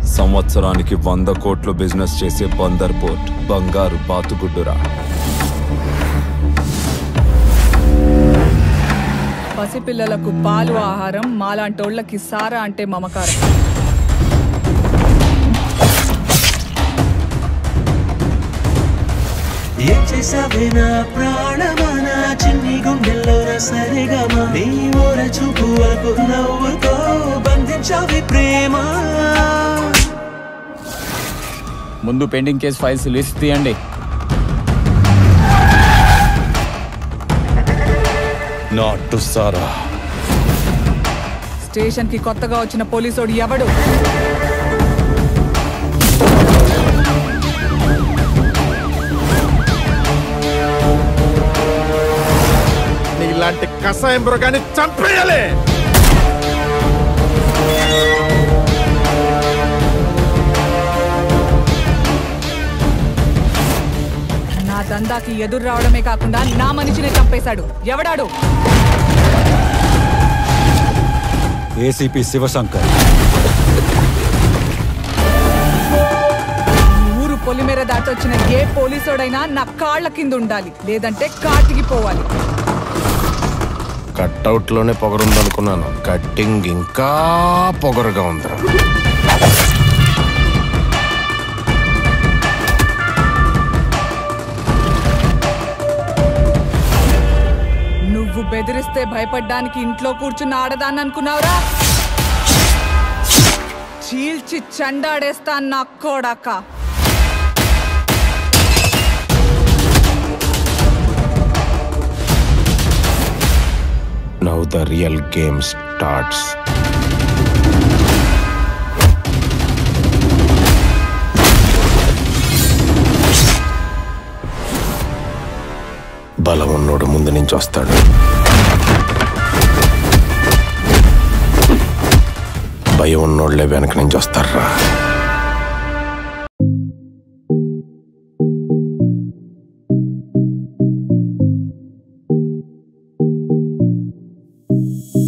సంవత్సరానికి వంద కోట్లు బిజినెస్ చేసే బందర్ పోర్ట్ బంగారు బాతుగుడ్డురా పసిపిల్లలకు పాలు ఆహారం మాలాంటోళ్ళకి సారా అంటే మమకారం ఏం చేసావే నా ప్రాణమా నా చిన్ని గుండెల్లో నా సరిగమా నీ ఊర చూపు వరకు నవ్వుతో బంధించావి ప్రేమ ముందు పెండింగ్ కేస్ ఫైల్స్ లిస్ట్ తీయండి నాటు సారా స్టేషన్ కి కొత్తగా వచ్చిన పోలీసోడు ఎవడు నీలాంటి కషాయం మృగాన్ని చంపేయాలి నా దందాకి ఎదురు రావడమే కాకుండా నా మనిషిని చంపేశాడు ఎవడాడు ఏసీపీ శివశంకర్ ఈ ఊరు పొలిమేర దాటొచ్చిన ఏ పోలీసోడైనా నా కాళ్ళ కింద ఉండాలి లేదంటే కాటికి పోవాలి కట్అవుట్ లోనే పొగరుందనుకున్నాను కట్టింగ్ ఇంకా పొగరుగా ఉందిరా నువ్వు బెదిరిస్తే భయపడ్డానికి ఇంట్లో కూర్చున్న ఆడదాన్ని అనుకున్నావురా చీల్చి చండాడేస్తా నా కోడాక now the real game starts బలం ఉన్నోడు ముందు నుంచి వస్తాడు భయం ఉన్నోళ్ళే వెనక నుంచి వస్తారా